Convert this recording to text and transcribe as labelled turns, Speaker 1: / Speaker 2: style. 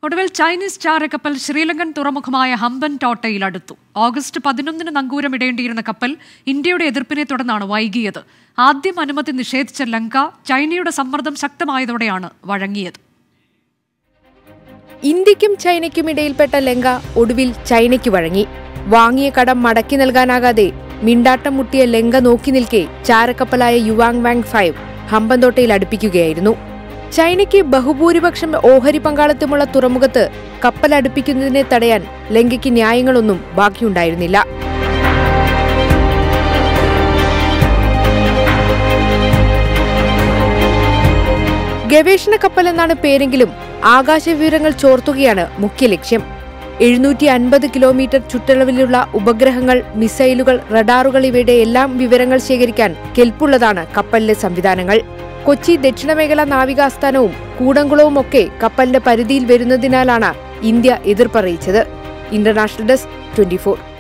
Speaker 1: ഒടുവിൽ ചൈനീസ് ചാരക്കപ്പൽ ശ്രീലങ്കൻ തുറമുഖമായ ഹമ്പൻ ടോട്ടയിൽ അടുത്തു ഓഗസ്റ്റ് പതിനൊന്നിന് നങ്കൂരമിടേണ്ടിയിരുന്ന കപ്പൽ ഇന്ത്യയുടെ എതിർപ്പിനെ തുടർന്നാണ് വൈകിയത് ആദ്യം അനുമതി നിഷേധിച്ച ലങ്ക ചൈനയുടെ സമ്മർദ്ദം ശക്തമായതോടെയാണ് വഴങ്ങിയത്
Speaker 2: ഇന്ത്യക്കും ചൈനയ്ക്കും ഇടയിൽപ്പെട്ട ലങ്ക ഒടുവിൽ ചൈനയ്ക്ക് വഴങ്ങി വാങ്ങിയ കടം മടക്കി നൽകാനാകാതെ മിണ്ടാട്ടം മുട്ടിയ ലങ്ക നോക്കി നിൽക്കെ ചാരക്കപ്പലായ യുവാങ് വാങ് ഫൈവ് ഹമ്പന്തോട്ടയിൽ അടുപ്പിക്കുകയായിരുന്നു ചൈനയ്ക്ക് ബഹുഭൂരിപക്ഷം ഓഹരി പങ്കാളിത്തമുള്ള തുറമുഖത്ത് കപ്പൽ അടുപ്പിക്കുന്നതിനെ തടയാൻ ലങ്കയ്ക്ക് ന്യായങ്ങളൊന്നും ബാക്കിയുണ്ടായിരുന്നില്ല ഗവേഷണ കപ്പൽ എന്നാണ് പേരെങ്കിലും ആകാശ വിവരങ്ങൾ ചോർത്തുകയാണ് മുഖ്യ ലക്ഷ്യം എഴുന്നൂറ്റി അൻപത് കിലോമീറ്റർ ചുറ്റളവിലുള്ള ഉപഗ്രഹങ്ങൾ മിസൈലുകൾ റഡാറുകൾ ഇവയുടെ എല്ലാം വിവരങ്ങൾ ശേഖരിക്കാൻ കെൽപ്പുള്ളതാണ് കപ്പലിലെ സംവിധാനങ്ങൾ കൊച്ചി ദക്ഷിണമേഖല നാവികാസ്ഥാനവും കൂടംകുളവും ഒക്കെ കപ്പലിന്റെ പരിധിയിൽ വരുന്നതിനാലാണ് ഇന്ത്യ എതിർപ്പറിയിച്ചത് ഇന്റർനാഷണൽ ഡെസ്ക് ട്വന്റി